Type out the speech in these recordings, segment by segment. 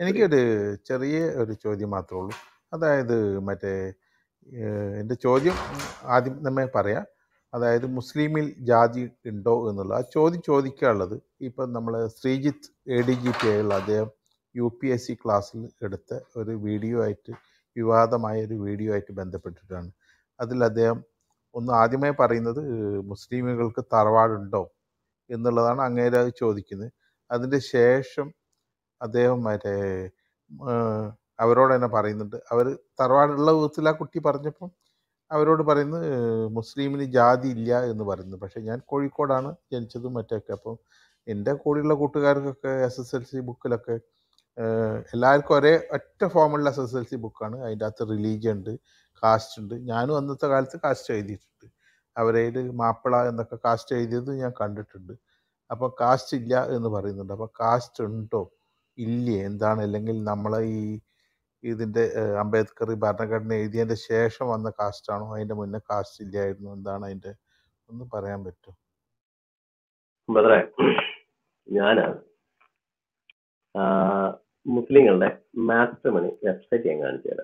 എനിക്കൊരു ചെറിയ ഒരു ചോദ്യം മാത്രമേ ഉള്ളൂ അതായത് മറ്റേ ഏഹ്, എൻ്റെ ചോദ്യം ആദ്യം തന്നെ പറയാം അതായത് മുസ്ലിമിൽ ജാതി ഉണ്ടോ എന്നുള്ള ആ ചോദ്യം ചോദിക്കാനുള്ളത് ഇപ്പം നമ്മൾ Sreejith A D G P ആയുള്ള അദ്ദേഹം യു പി എസ് സി ക്ലാസ്സിൽ എടുത്ത ഒരു വീഡിയോ ആയിട്ട് വിവാദമായ ഒരു വീഡിയോ ആയിട്ട് ബന്ധപ്പെട്ടിട്ടാണ് അതിൽ അദ്ദേഹം ഒന്ന് ആദ്യമായി പറയുന്നത് ഏഹ്, മുസ്ലിമുകൾക്ക് തറവാടുണ്ടോ എന്നുള്ളതാണ് അങ്ങേരെ അത് ചോദിക്കുന്നത് അതിൻ്റെ ശേഷം അദ്ദേഹം മറ്റേ ഏഹ്, അവരോട് തന്നെ പറയുന്നുണ്ട് അവർ തറവാടുള്ള വീട്ടിൽ ആ കുട്ടി പറഞ്ഞപ്പം അവരോട് പറയുന്നത് ഏഹ്, മുസ്ലിമിന് ജാതി ഇല്ല എന്ന് പറയുന്നു പക്ഷേ ഞാൻ കോഴിക്കോടാണ് ജനിച്ചതും മറ്റൊക്കെ അപ്പം എൻ്റെ കൂടെയുള്ള കൂട്ടുകാർക്കൊക്കെ എസ് എസ് എൽ സി ബുക്കിലൊക്കെ ഏഹ്, എല്ലാവർക്കും ഒരേ ഒറ്റ ഫോമുള്ള എസ് എസ് എൽ സി ബുക്കാണ് അതിൻ്റെ അകത്ത് റിലീജിയൻ ഉണ്ട് കാസ്റ്റ് ഉണ്ട് ഞാനും അന്നത്തെ കാലത്ത് കാസ്റ്റ് എഴുതിയിട്ടുണ്ട് അവരേൽ മാപ്പിള എന്നൊക്കെ കാസ്റ്റ് എഴുതിയത് ഞാൻ കണ്ടിട്ടുണ്ട് അപ്പോൾ കാസ്റ്റ് ഇല്ല എന്ന് പറയുന്നുണ്ട് അപ്പോൾ കാസ്റ്റ് ഉണ്ടോ ഇല്ലേ എന്താണ് അല്ലെങ്കിൽ നമ്മളെ ഈ ഇതിൻ്റെ ഏഹ്, അംബേദ്കർ ഈ ഭരണഘടന എഴുതിയതിൻ്റെ ശേഷം വന്ന കാസ്റ്റാണോ അതിൻ്റെ മുന്നേ കാസ്റ്റ് ഇല്ലായിരുന്നു എന്താണ് അതിൻ്റെ ഒന്ന് പറയാൻ പറ്റുമോ ബ്രദറെ ഞാന് ആ, മുസ്ലിങ്ങളുടെ മാട്രിമണി വെബ്സൈറ്റ് ഞാൻ കാണിച്ചു തരാം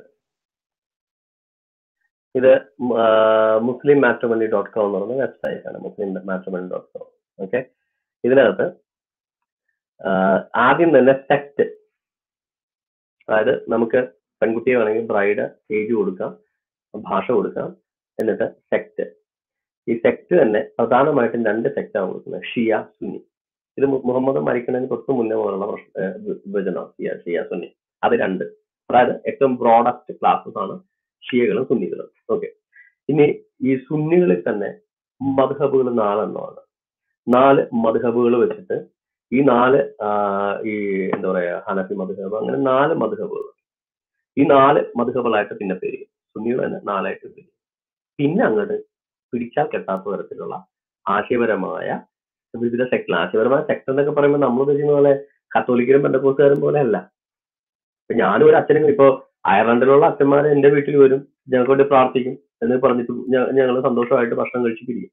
ഇത് ആ, മുസ്ലിം മാട്രിമണി ഡോട്ട് കോം എന്ന് പറയുന്ന വെബ്സൈറ്റ് ആണ് Muslim matrimony dot com okay ഇതിനകത്ത് ആ, ആദ്യം തന്നെ സെക്ട് അതായത് നമുക്ക് പെൺകുട്ടിയെ വേണമെങ്കിൽ ബ്രൈഡ് ഏജ് കൊടുക്കാം ഭാഷ കൊടുക്കാം എന്നിട്ട് സെക്ട് ഈ സെക്ട് തന്നെ പ്രധാനമായിട്ടും രണ്ട് സെക്റ്റാണ് കൊടുക്കുന്നത് ഷിയ സുന്നി ഇത് മു- മുഹമ്മദ് മരിക്കുന്നതിന് തൊട്ട് മുന്നേ മുതലുള്ള പ്രശ്ന ഏഹ് വി- വിഭജനം ഷിയ ഷിയ സുന്നി അത് രണ്ട് അതായത് ഏറ്റവും ബ്രോഡസ്റ്റ് ക്ലാസ്സസ് ആണ് ഷിയകളും സുന്നികളും ഓക്കെ ഇനി ഈ സുന്നികളിൽ തന്നെ മധുഹബുകൾ നാലെണ്ണമാണ് നാല് മധുഹബുകൾ വെച്ചിട്ട് ഈ നാല് ആ, ഈ എന്താ പറയാ ഹനഫി മധുഹബ് അങ്ങനെ നാല് മധുഹബുകൾ ഈ നാല് മധുഹബുകളായിട്ട് പിന്നെ പേര് സുന്നികൾ തന്നെ നാലായിട്ട് പേര് പിന്നെ അങ്ങോട്ട് പിടിച്ചാൽ കെട്ടാത്ത തരത്തിലുള്ള ആശയപരമായ വിവിധ സെക്ടർ ആശയപരമായ സെക്ടർ എന്നൊക്കെ പറയുമ്പോൾ നമ്മൾ ഉദ്ദേശിക്കുന്ന പോലെ കത്തോലിക്കരും ബന്ധക്കോസുകാരും പോലെ അല്ല ഇപ്പൊ ഞാനും ഒരു അച്ഛനും ഇപ്പൊ അയർലൻഡിലുള്ള അച്ഛന്മാർ എന്റെ വീട്ടിൽ വരും ഞങ്ങൾക്ക് വേണ്ടി പ്രാർത്ഥിക്കും എന്ന് പറഞ്ഞിട്ട് ഞങ്ങൾ സന്തോഷമായിട്ട് ഭക്ഷണം കഴിച്ച് പിരിയും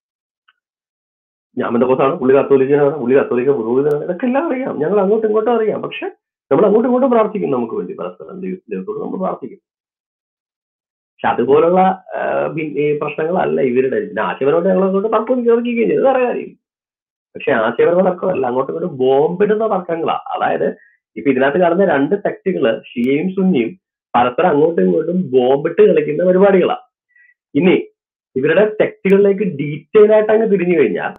ഞാൻ ബന്ധക്കോസാണ് പുള്ളി കത്തോലിക്കനാണ് പുള്ളി കത്തോലിക്ക പുരോഹിതനാണ് ഇതൊക്കെ എല്ലാം അറിയാം ഞങ്ങൾ അങ്ങോട്ടും ഇങ്ങോട്ടും അറിയാം പക്ഷെ നമ്മൾ അങ്ങോട്ടും ഇങ്ങോട്ടും പ്രാർത്ഥിക്കും നമുക്ക് വേണ്ടി പരസ്പരം ദൈവ- ദൈവത്തോട് നമ്മൾ പ്രാർത്ഥിക്കും പക്ഷെ അതുപോലുള്ള ആ, ഭി- ഈ പ്രശ്നങ്ങളല്ല ഇവരുടെ പിന്നെ ആശയപരമായിട്ട് ഞങ്ങൾ അങ്ങോട്ട് തർക്കം ചോദിക്കുകയും ചെയ്തു വേറെ കാര്യം പക്ഷെ ആശയപരമായ തർക്കമല്ല അങ്ങോട്ടും ഇങ്ങോട്ടും ബോംബിടുന്ന തർക്കങ്ങളാ അതായത് ഇപ്പൊ ഇതിനകത്ത് കാണുന്ന രണ്ട് സെക്ടുകള് ഷിയയും സുന്നിയും പരസ്പരം അങ്ങോട്ടും ഇങ്ങോട്ടും ബോംബിട്ട് കളിക്കുന്ന പരിപാടികളാ ഇനി ഇവരുടെ സെക്ടുകളിലേക്ക് ഡീറ്റെയിൽ ആയിട്ട് അങ്ങ് തിരിഞ്ഞു കഴിഞ്ഞാൽ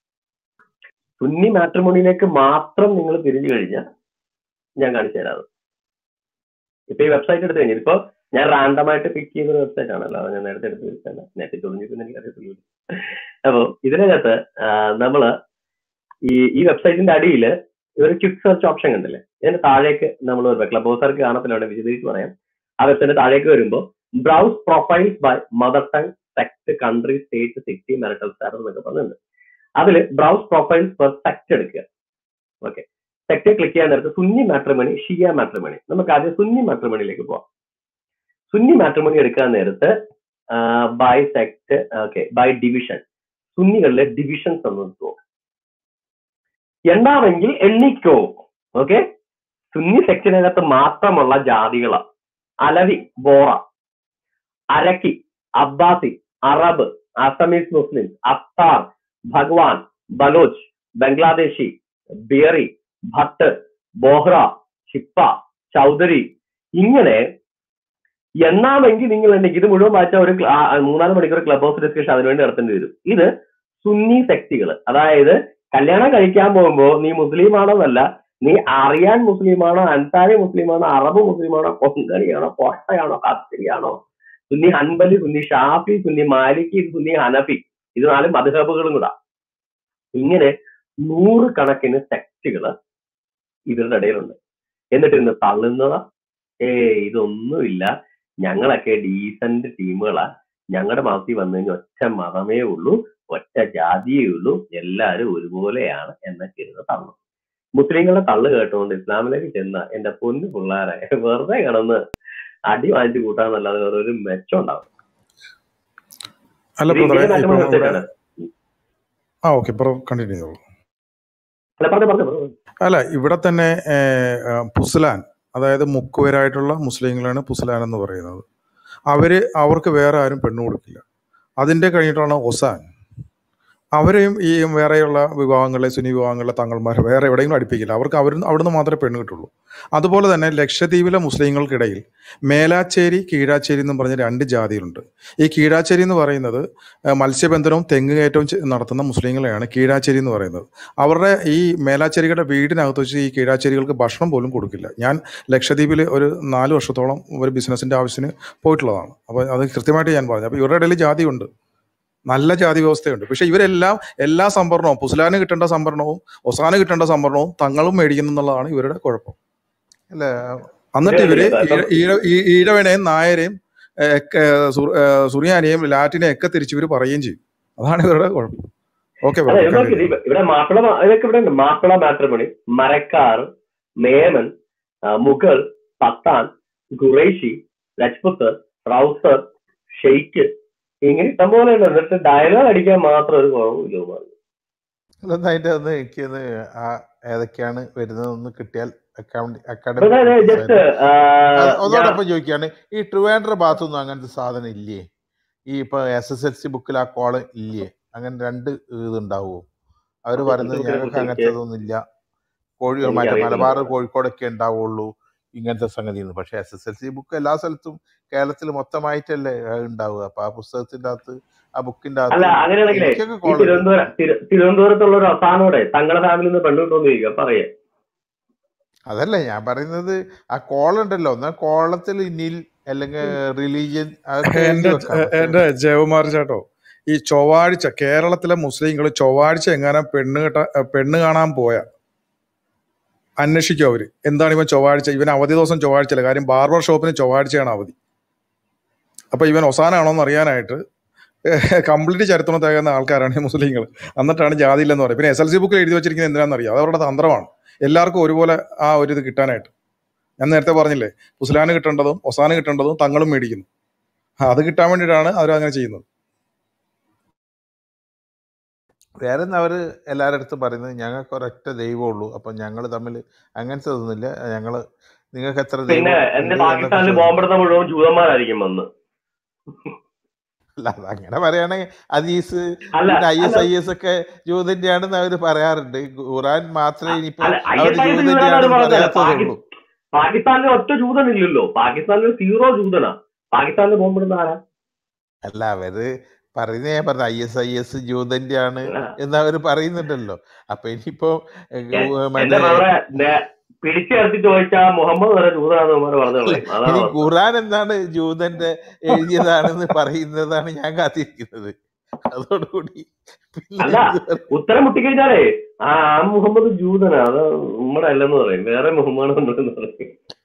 സുന്നി മാട്രിമോണിയിലേക്ക് മാത്രം നിങ്ങൾ തിരിഞ്ഞു കഴിഞ്ഞാൽ ഞാൻ കാണിച്ചു തരാം അത്. ഇപ്പൊ ഈ വെബ്സൈറ്റ് എടുത്തു കഴിഞ്ഞാൽ ഇപ്പൊ ഞാൻ റാൻഡമായിട്ട് പിക്ക് ചെയ്ത ഒരു വെബ്സൈറ്റ് ആണല്ലോ അത് ഞാൻ നേരത്തെ എടുത്ത് വെച്ചാണ് നേരത്തെ ചൊറിഞ്ഞിട്ട് എനിക്ക് അറിയത്തില്ല അപ്പൊ ഇതിനകത്ത് ആ, നമ്മള് ഈ ഈ വെബ്സൈറ്റിന്റെ അടിയിൽ ഒരു ക്വിക്ക് സെർച്ച് ഓപ്ഷൻ കണ്ടില്ലേ ഇതിന്റെ താഴേക്ക് നമ്മൾ ക്ലബ് ഹൗസർക്ക് കാണത്തില്ല വിശദീകരിച്ച് പറയാം ആ വെബ്സൈറ്റ് താഴേക്ക് വരുമ്പോൾ browse profiles by mother tongue sect country state city marital status എന്നൊക്കെ പറഞ്ഞിട്ടുണ്ട് അതിൽ ബ്രൗസ് പ്രൊഫൈൽസ് പെർ സെക്ട് എടുക്കുക ഓക്കെ സെക്ട് ക്ലിക്ക് ചെയ്യാൻ നേരത്ത് സുന്നി മാട്രിമണി ഷിയ മാട്രിമണി നമുക്ക് ആദ്യം സുന്നി മാട്രിമണിയിലേക്ക് പോവാം സുന്നി മാട്രിമണി എടുക്കാൻ നേരത്ത് by sect okay by division സുന്നികളിലെ ഡിവിഷൻസ് എന്ന് നോക്കുക എണ്ണാമെങ്കിൽ എണ്ണിക്കോ ഓക്കെ സുന്നി സെക്ഷനകത്ത് മാത്രമുള്ള ജാതികളാ അലവി ബോറ അരക്കി അബ്ബാസി അറബ് അസമീസ് മുസ്ലിംസ് അത്താർ ഭഗവാൻ ബലോച്ച് ബംഗ്ലാദേശി ബിയറി ഭട്ട് ബോഹ്റ ഷിപ്പ ചൗധരി ഇങ്ങനെ എണ്ണാമെങ്കിൽ നിങ്ങൾ എണ്ണിക്ക് ഇത് മുഴുവൻ വായിച്ച ഒരു ക്ല- ആ, മൂന്നാല് മണിക്കൂർ ക്ലബ് ഹൗസ് ഡിസ്കഷൻ അതിനുവേണ്ടി നടത്തേണ്ടി വരും ഇത് സുന്നി സെക്തികൾ അതായത് കല്യാണം കഴിക്കാൻ പോകുമ്പോ നീ മുസ്ലിം ആണോന്നല്ല നീ അറിയാൻ മുസ്ലിമാണോ അൻസാരി മുസ്ലിമാണോ അറബ് മുസ്ലിമാണോ കൊങ്കണിയാണോ കോട്ടയാണോ കത്തിരിയാണോ Sunni Hanbali Sunni Shafi Sunni Maliki Sunni Hanafi ഇത് നാല് മധുഹബുകളും കൂടാ ഇങ്ങനെ നൂറുകണക്കിന് സെക്റ്റുകള് ഇവരുടെ ഇടയിലുണ്ട് എന്നിട്ട് ഇന്ന് തള്ളുന്നതാ ഏ ഇതൊന്നുമില്ല ഞങ്ങളൊക്കെ ഡീസന്റ് ടീമുകളാ ഞങ്ങളുടെ മതത്തിൽ വന്നു കഴിഞ്ഞാൽ ഒറ്റ മതമേ ഉള്ളൂ ഒറ്റ ജാതിയേ ഉള്ളൂ എല്ലാവരും ഒരുപോലെയാണ് എന്നൊക്കെ ഇരുന്ന് തള്ളു മുസ്ലിങ്ങളുടെ തള്ളു കേട്ടുകൊണ്ട് ഇസ്ലാമിലേക്ക് ചെന്ന എന്റെ പൊന്നു പിള്ളേരെ വെറുതെ കിടന്ന് അടി വാങ്ങിച്ചു കൂട്ടാന്നല്ലാതെ വേറെ ഒരു മെച്ചം ഉണ്ടാവും അല്ല ഇത് ബ്രദറെ ഇന്ത്യയിലെ ഇപ്പം മാറ്റം ഇവിടെ ആണ് ആ ഓക്കെ ബ്രോ കണ്ടിന്യൂ ചെയ്തോളൂ അല്ല പറഞ്ഞു പറഞ്ഞു പറഞ്ഞു അല്ല ഇവിടെ തന്നെ ഏഹ്, ആ, പുസ്ലാൻ അതായത് മുക്കുവരായിട്ടുള്ള മുസ്ലിങ്ങളാണ് പുസ്ലാൻ എന്ന് പറയുന്നത് അവര് അവർക്ക് വേറെ ആരും പെണ്ണു കൊടുക്കില്ല അതിൻ്റെ കഴിഞ്ഞിട്ടാണ് ഒസാൻ അവരെയും ഈ വേറെയുള്ള വിവാഹങ്ങളെ സുനി വിവാഹങ്ങളിലെ തങ്ങൾമാർ വേറെ എവിടെയെങ്കിലും അടുപ്പിക്കില്ല അവർക്ക് അവർ അവിടുന്ന് മാത്രമേ പെണ്ണ് കിട്ടുള്ളൂ അതുപോലെ തന്നെ ലക്ഷദ്വീപിലെ മുസ്ലിങ്ങൾക്കിടയിൽ മേലാച്ചേരി കീഴാച്ചേരി എന്നും പറഞ്ഞ രണ്ട് ജാതികളുണ്ട് ഈ കീഴാച്ചേരി എന്ന് പറയുന്നത് ഏഹ്, മത്സ്യബന്ധനവും തെങ്ങ് കയറ്റവും ചെ- നടത്തുന്ന മുസ്ലിങ്ങളെയാണ് കീഴാച്ചേരി എന്ന് പറയുന്നത് അവരുടെ ഈ മേലാച്ചേരികളുടെ വീടിനകത്ത് വെച്ച് ഈ കീഴാച്ചേരികൾക്ക് ഭക്ഷണം പോലും കൊടുക്കില്ല ഞാൻ ലക്ഷദ്വീപിൽ ഒരു നാല് വർഷത്തോളം ഒരു ബിസിനസിൻ്റെ ആവശ്യത്തിന് പോയിട്ടുള്ളതാണ് അപ്പോൾ അത് കൃത്യമായിട്ട് ഞാൻ പറഞ്ഞു അപ്പോൾ ഇവരുടെ ഇടയിൽ ജാതിയുണ്ട് നല്ല ജാതി വ്യവസ്ഥയുണ്ട് പക്ഷെ ഇവരെല്ലാം എല്ലാ സംവരണവും പുസ്ലാന് കിട്ടേണ്ട സംവരണവും ഒസാന് കിട്ടേണ്ട സംവരണവും തങ്ങളും മേടിക്കുന്നു എന്നുള്ളതാണ് ഇവരുടെ കുഴപ്പം അല്ല എന്നിട്ട് ഇവര് ഇപ്പം ഈഴ- ഈഴ- ഈ- ഈഴവനെയും നായരെയും ഏഹ്, ഒക്കെ, സുർ- ഏഹ്, സുറിയാനിയെയും ലാറ്റിനെയും ഒക്കെ തിരിച്ച് ഇവർ പറയുകയും ചെയ്യും അതാണ് ഇവരുടെ കുഴപ്പം ഓക്കെ അല്ല ഇത് നോക്ക് ഇത് ഇവിടെ മാപ്പിള മാ- ഇതൊക്കെ ഇവിടെ ഉണ്ട് മാപ്പിള മാട്രിമണി മരക്കാർ മേമൻ ആ, മുഗൾ പത്താൻ ഖുറൈഷി രജ്പുത്ത് റൗസർ ഷെയ്ക്ക് ഇങ്ങനെ ഇഷ്ടംപോലെ ഉണ്ട് എന്നിട്ട് ഡയലോഗ് അടിക്കാൻ മാത്രം ഒരു കുറവില്ല ഇവന്മാർക്ക്. അതൊന്ന് അതിന്റെ ഒന്ന് എനിക്ക് ഒന്ന് ആ ഏതൊക്കെയാണ് വരുന്നതെന്ന് കിട്ടിയാൽ അക്കൗണ്ട് അപ്പൊ അതായത് ജസ്റ്റ് ഞാൻ ഒന്നോടൊപ്പം ചോദിക്കുകയാണ് ഈ ട്രിവാൻഡ്ര ഭാഗത്തൊന്നും അങ്ങനത്തെ സാധനം ഇല്ലേ ഈ ഇപ്പൊ എസ് എസ് എൽ സി ബുക്കിൽ ആ കോളം ഇല്ലേ അങ്ങനെ രണ്ട് ഇതുണ്ടാവുമോ അവര് എസ് എസ് എൽ പറയുന്നത് സി ബുക്കിനെ ഞങ്ങൾക്ക് കുറിച്ച് എനിക്ക് അങ്ങനത്തെ ഒന്നും ഇല്ല കോഴി മറ്റേ എനിക്കറിയത്തില്ല മലബാർ സാറേ കോഴിക്കോടൊക്കെ ഉണ്ടാവുള്ളൂ ഇങ്ങനത്തെ സംഗതിയാണ് പക്ഷെ S S L C book എല്ലാ സ്ഥലത്തും കേരളത്തിൽ മൊത്തമായിട്ടല്ലേ അത് ഉണ്ടാവുക അപ്പൊ ആ പുസ്തകത്തിന്റെ അകത്ത് ആ ബുക്കിന്റെ അല്ല അകത്ത് അങ്ങനെയാണെങ്കിലേ എനിക്കൊക്കെ ഈ കോളം ഉണ്ട് തിരുവനന്തപുരം തിരു- തിരുവനന്തപുരത്തുള്ള ഒരു അവസാനോടെ തങ്ങളുടെ ഫാമിലിയിൽ നിന്ന് പെണ്ണു കിട്ടുമെന്ന് ചോദിക്കാം പറയാ അതല്ല ഞാൻ പറയുന്നത് ആ കോളം ഉണ്ടല്ലോ എന്നാൽ കോളത്തിൽ നിൽ അല്ലെങ്കിൽ റിലീജിയൻ അതൊക്കെ എഴുതി എന്റെ വെക്കാം പക്ഷെ എന്റെ ജയകുമാർ ചേട്ടോ ഈ ചൊവ്വാഴ്ച കേരളത്തിലെ മുസ്ലിങ്ങൾ ചൊവ്വാഴ്ച എങ്ങാനും പെണ്ണ് കെട്ട പെണ്ണ് കാണാൻ പോയ അന്വേഷിക്കും അവര് എന്താണ് ഇവൻ ചൊവ്വാഴ്ച ഇവൻ അവധി ദിവസം ചൊവ്വാഴ്ചയല്ല കാര്യം ബാർബർ ഷോപ്പിന് ചൊവ്വാഴ്ചയാണ് അവധി അപ്പൊ ഇവൻ ഒസാനാണോ എന്ന് അറിയാനായിട്ട് കംപ്ലീറ്റ് ചരിത്രം തികയുന്ന ആൾക്കാരാണ് ഈ മുസ്ലിങ്ങൾ എന്നിട്ടാണ് ജാതി ഇല്ലെന്ന് പറയും പിന്നെ എസ് എൽ സി ബുക്കിൽ എഴുതി വെച്ചിരിക്കുന്നത് എന്തിനാണെന്ന് അറിയാം അത് അവരുടെ തന്ത്രമാണ് എല്ലാവർക്കും ഒരുപോലെ ആ ഒരു ഇത് കിട്ടാനായിട്ട് ഞാൻ നേരത്തെ പറഞ്ഞില്ലേ പുസ്ലാന് കിട്ടേണ്ടതും ഒസാന് കിട്ടേണ്ടതും തങ്ങളും മേടിക്കുന്നു ആ, അത് കിട്ടാൻ വേണ്ടിയിട്ടാണ് അവർ അങ്ങനെ ചെയ്യുന്നത് വേറെ ഒന്ന് അവര് എല്ലാവരുടെ അടുത്തും പറയുന്നത് ഞങ്ങൾക്ക് ഒരൊറ്റ ദൈവമുള്ളൂ അപ്പൊ ഞങ്ങൾ തമ്മിൽ അങ്ങനത്തെ ഒന്നുമില്ല ഞങ്ങള് നിങ്ങൾക്ക് എത്ര പിന്നെ ദൈവം എന്റെ ഉണ്ട് എന്നൊക്കെ പാകിസ്ഥാനിൽ ചോദിക്കും ബോംബെടുത്ത മുഴുവൻ ജൂതന്മാരായിരിക്കും വന്ന് അല്ല അത് അങ്ങനെ പറയുകയാണെങ്കിൽ അദീസ് അല്ല പിന്നെ ഐ അല്ല എസ് ഐ എസ് ഒക്കെ ജൂതന്റെ ആണെന്ന് അവര് പറയാറുണ്ട് ഖുറാൻ മാത്രമേ ഇനിയിപ്പോ അല്ല ഐ അവർ എസ് ഐ ജൂതന്റെ ജൂതനാണ് ആണെന്ന് പറഞ്ഞത് പറയാത്തതേ പാകി ഉള്ളൂ പാകിസ്ഥാനിൽ ഒറ്റ ജൂതനില്ലല്ലോ പാകിസ്ഥാനിൽ സീറോ ജൂതനാ പാകിസ്ഥാനിൽ ബോംബിടുന്ന ആരാ അല്ല അവര് പറയുന്ന ഞാൻ പറഞ്ഞ ഐ എസ് ഐ എസ് ജൂതന്റെ ആണ് ആ. എന്ന് അവര് പറയുന്നുണ്ടല്ലോ അപ്പൊ ഇനിയിപ്പോ ഏ, എ- ഗു- എന്റെ മറ്റേ ബ്രദറെ പിടിച്ചു ചേർത്തി ചോദിച്ചാ മുഹമ്മദ് വരെ ജൂതനാന്ന് ഉമ്മാര് പറഞ്ഞു അല്ല കളയും അതാണ് ഇനി അവസ്ഥ ഖുറാൻ എന്താണ് ജൂതന്റെ എഴുതിയതാണെന്ന് പറയുന്നതാണ് ഞാൻ കാത്തിരിക്കുന്നത് അതോടുകൂടി പിന്നെ അല്ല ഇത് പറ- ഉത്തരം മുട്ടിക്കഴിഞ്ഞാലേ ആ ആ മുഹമ്മദ് ജൂതനാ അത് നമ്മുടെ അല്ലെന്ന് പറയും വേറെ മുഹമ്മദ് എന്ന് പറയും